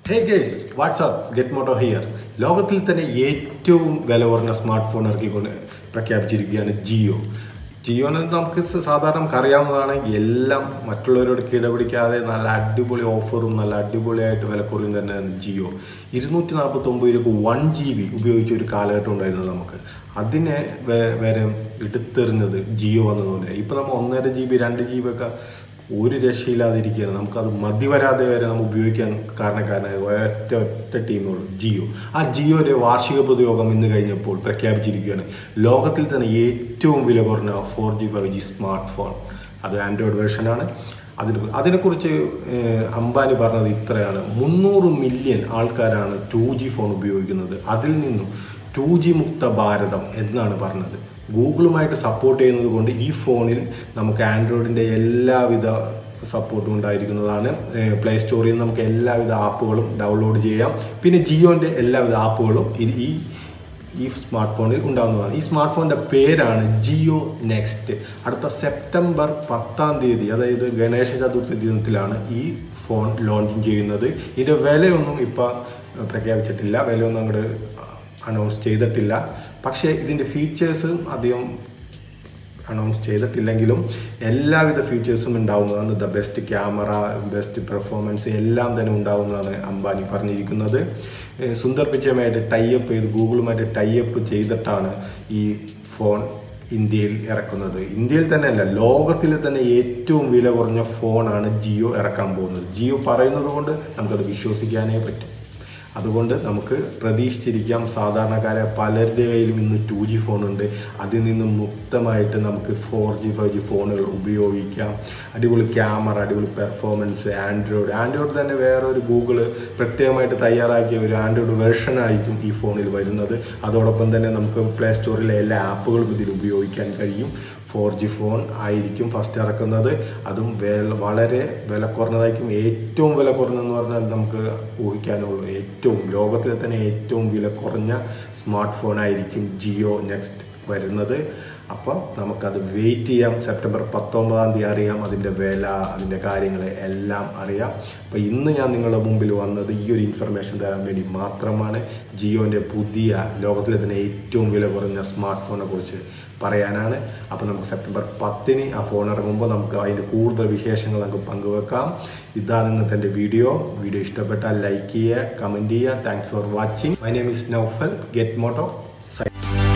hey guys what's up get Moto here ലോകത്തിൽ തന്നെ ഏറ്റവും വില കുറഞ്ഞ സ്മാർട്ട് ഫോൺ ഇറക്കിക്കൊണ്ട് പ്രഖ്യാപിച്ചിരിക്കുകയാണ് ജിയോ ജിയോനെ നമുക്ക് സ- സാധാരണ നമുക്ക് അറിയാവുന്നതാണ് എല്ലാം മറ്റുള്ളവരോട് കിടപിടിക്കാതെ നല്ല അടിപൊളി ഓഫറും നല്ല അടിപൊളിയായിട്ട് വിലക്കുറയും തന്നെയാണ് ജിയോ ഇരുന്നൂറ്റി നാൽപ്പത്തൊമ്പത് രൂപ വൺ ജി ബി ഉപയോഗിച്ച ഒരു കാലഘട്ടം ഉണ്ടായിരുന്നു നമുക്ക് അതിനെ വേ- വരെ എടുത്തെറിഞ്ഞത് ജിയോ വന്നതുകൊണ്ട് ഇപ്പം നമ്മൾ ഒന്നര ജി ബി രണ്ട് ജി ബി ഒക്കെ ഒരു രക്ഷയില്ലാതിരിക്കുകയാണ് നമുക്കത് മതി വരാതെ വരെ നമ്മൾ ഉപയോഗിക്കാൻ കാരണക്കാരനായ ഒറ്റ ഒറ്റ ടീമേ ഉള്ളൂ ജിയോ ആ ജിയോയുടെ വാർഷിക പൊതുയോഗം ഇന്ന് കഴിഞ്ഞപ്പോൾ പ്രഖ്യാപിച്ചിരിക്കുകയാണ് ലോകത്തിൽ തന്നെ ഏറ്റവും വില കുറഞ്ഞ four G five G smart phone അത് ആൻഡ്രോയിഡ് വേർഷനാണ് അതിന് അതിനെക്കുറിച്ച് ഏഹ്, അംബാനി പറഞ്ഞത് ഇത്രയാണ് മുന്നൂറ് മില്യൺ ആൾക്കാരാണ് ടു ജി ഫോൺ ഉപയോഗിക്കുന്നത് അതിൽ നിന്നും ടു ജി മുക്ത ഭാരതം എന്നാണ് പറഞ്ഞത് ഗൂഗിളുമായിട്ട് സപ്പോർട്ട് ചെയ്യുന്നത് കൊണ്ട് ഈ ഫോണിൽ നമുക്ക് ആൻഡ്രോയിഡിൻ്റെ എല്ലാവിധ സപ്പോർട്ടും ഉണ്ടായിരിക്കുന്നതാണ് പ്ലേ സ്റ്റോറിൽ നിന്ന് നമുക്ക് എല്ലാവിധ ആപ്പുകളും ഡൗൺലോഡ് ചെയ്യാം പിന്നെ ജിയോൻ്റെ എല്ലാവിധ ആപ്പുകളും ഇത് ഈ ഈ സ്മാർട്ട് ഫോണിൽ ഉണ്ടാകുന്നതാണ് ഈ സ്മാർട്ട് ഫോണിൻ്റെ പേരാണ് ജിയോ നെക്സ്റ്റ് അടുത്ത സെപ്റ്റംബർ പത്താം തീയതി അതായത് ഗണേശ ചതുർത്ഥി ദിനത്തിലാണ് ഈ ഫോൺ ലോഞ്ചിങ് ചെയ്യുന്നത് ഇതിൻ്റെ വിലയൊന്നും ഇപ്പോൾ പ്രഖ്യാപിച്ചിട്ടില്ല വിലയൊന്നും അങ്ങോട്ട് അനൗൺസ് ചെയ്തിട്ടില്ല പക്ഷേ ഇതിൻ്റെ ഫീച്ചേഴ്സ് അധികം അനൗൺസ് ചെയ്തിട്ടില്ലെങ്കിലും എല്ലാവിധ ഫീച്ചേഴ്സും ഉണ്ടാവുന്നതാണ് the best camera best performance എല്ലാം തന്നെ ഉണ്ടാവുന്നതാണ് അംബാനി പറഞ്ഞിരിക്കുന്നത് ഏഹ് സുന്ദർ പിച്ചയുമായിട്ട് ടൈപ്പ് ചെയ്ത് ഗൂഗിളുമായിട്ട് ടൈപ്പ് ചെയ്തിട്ടാണ് ഈ ഫോൺ ഇന്ത്യയിൽ ഇറക്കുന്നത് ഇന്ത്യയിൽ തന്നെയല്ല ലോകത്തിൽ തന്നെ ഏറ്റവും വില കുറഞ്ഞ ഫോണാണ് ജിയോ ഇറക്കാൻ പോകുന്നത് ജിയോ പറയുന്നത് കൊണ്ട് നമുക്കത് വിശ്വസിക്കാനേ പറ്റും അതുകൊണ്ട് നമുക്ക് പ്രതീക്ഷിച്ചിരിക്കാം സാധാരണക്കാരെ പലരുടെ കയ്യിലും ഇന്ന് ടു ജി ഫോണുണ്ട് അതിൽ നിന്നും മുക്തമായിട്ട് നമുക്ക് ഫോർ ജി ഫൈവ് ജി ഫോണുകൾ ഉപയോഗിക്കാം അടിപൊളി ക്യാമറ അടിപൊളി പെർഫോമൻസ് ആൻഡ്രോയിഡ് ആൻഡ്രോയിഡ് തന്നെ വേറൊരു ഗൂഗിൾ പ്രത്യേകമായിട്ട് തയ്യാറാക്കിയ ഒരു ആൻഡ്രോയിഡ് വെർഷൻ ആയിരിക്കും ഈ ഫോണിൽ വരുന്നത് അതോടൊപ്പം തന്നെ നമുക്ക് പ്ലേ സ്റ്റോറിലെ എല്ലാ ആപ്പുകളും ഇതിൽ ഉപയോഗിക്കാൻ കഴിയും ഫോർ ജി ഫോൺ ആയിരിക്കും ഫസ്റ്റ് ഇറക്കുന്നത് അതും വില വളരെ വില കുറഞ്ഞതായിരിക്കും ഏറ്റവും വില കുറഞ്ഞെന്ന് പറഞ്ഞാൽ നമുക്ക് ഊഹിക്കാനുള്ളൂ ഏറ്റവും ലോകത്തിലെ തന്നെ ഏറ്റവും വില കുറഞ്ഞ സ്മാർട്ട് ഫോൺ ആയിരിക്കും ജിയോ നെക്സ്റ്റ് വരുന്നത് അപ്പോൾ നമുക്കത് വെയിറ്റ് ചെയ്യാം സെപ്റ്റംബർ പത്തൊമ്പതാം തീയതി അറിയാം അതിൻ്റെ വില അതിൻ്റെ കാര്യങ്ങൾ എല്ലാം അറിയാം അപ്പോൾ ഇന്ന് ഞാൻ നിങ്ങളുടെ മുമ്പിൽ വന്നത് ഈ ഒരു ഇൻഫർമേഷൻ തരാൻ വേണ്ടി മാത്രമാണ് ജിയോൻ്റെ പുതിയ ലോകത്തിലെ തന്നെ ഏറ്റവും വില കുറഞ്ഞ സ്മാർട്ട് ഫോണിനെ കുറിച്ച് പറയാനാണ് അപ്പോൾ നമുക്ക് സെപ്റ്റംബർ പത്തിന് ആ ഫോൺ ഇറങ്ങുമ്പോൾ നമുക്ക് അതിൻ്റെ കൂടുതൽ വിശേഷങ്ങൾ നമുക്ക് പങ്കുവെക്കാം ഇതാണ് ഇന്നത്തെ എൻ്റെ വീഡിയോ വീഡിയോ ഇഷ്ടപ്പെട്ടാൽ ലൈക്ക് ചെയ്യുക കമൻറ്റ് ചെയ്യുക thanks for watching my name is Naufal get Moto psi